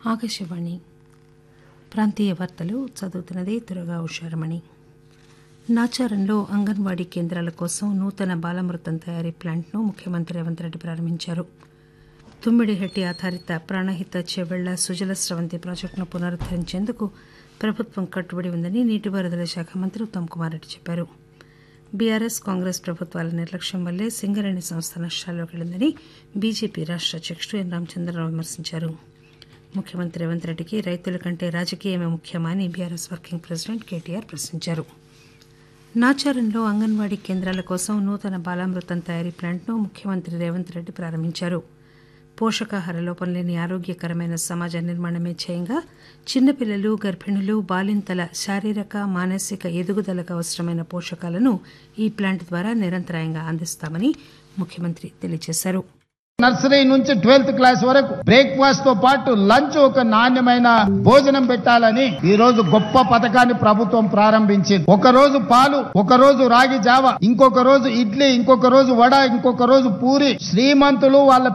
ఆకాశవాణి ప్రాంతీయ వార్తలు చదువుతున్నది దురగా ఉషారమణి నాచారంలో అంగన్వాడీ కేంద్రాల కోసం నూతన బాలామృతం తయారీ ప్లాంట్ను ముఖ్యమంత్రి రేవంత్ రెడ్డి ప్రారంభించారు తుమ్మిడిహెట్టి ఆధారిత ప్రాణహిత చెవెళ్ల సుజల స్రవంతి ప్రాజెక్టును పునరుద్దరించేందుకు ప్రభుత్వం కట్టుబడి ఉందని నీటిపారుదల శాఖ మంత్రి ఉత్తమ్ కుమార్ రెడ్డి చెప్పారు బీఆర్ఎస్ కాంగ్రెస్ ప్రభుత్వాల నిర్లక్ష్యం వల్లే సింగరేణి సంస్థ నష్టాల్లోకి వెళ్లిందని బీజేపీ రాష్ట అధ్యకుడు ఎన్ రామచంద్రరావు విమర్శించారు ముఖ్యమంత్రి రేవంత్ రెడ్డికి రైతుల కంటే రాజకీయమే ముఖ్యమా అని బీఆర్ఎస్ వర్కింగ్ ప్రెసిడెంట్ కేటీఆర్ ప్రశ్నించారు నాచారంలో అంగన్వాడీ కేంద్రాల కోసం నూతన బాలామృతం తయారీ ప్లాంట్ను ముఖ్యమంత్రి రేవంత్ రెడ్డి ప్రారంభించారు పోషకాహార లోపం లేని ఆరోగ్యకరమైన సమాజ నిర్మాణమే ధ్యేయంగా చిన్నపిల్లలు గర్భిణులు బాలింతల శారీరక మానసిక ఎదుగుదలకు అవసరమైన పోషకాలను ఈ ప్లాంట్ ద్వారా నిరంతరాయంగా అందిస్తామని ముఖ్యమంత్రి తెలియజేశారు నర్సరీ నుంచి ట్వెల్త్ క్లాస్ వరకు బ్రేక్ఫాస్ట్ తో పాటు లంచ్ ఒక నాణ్యమైన భోజనం పెట్టాలని ఈ రోజు గొప్ప పథకాన్ని ప్రభుత్వం ప్రారంభించింది ఒక రోజు పాలు ఒక రోజు రాగి జావ ఇంకొక రోజు ఇడ్లీ ఇంకొక రోజు వడ ఇంకొక రోజు పూరి శ్రీమంతులు వాళ్ళ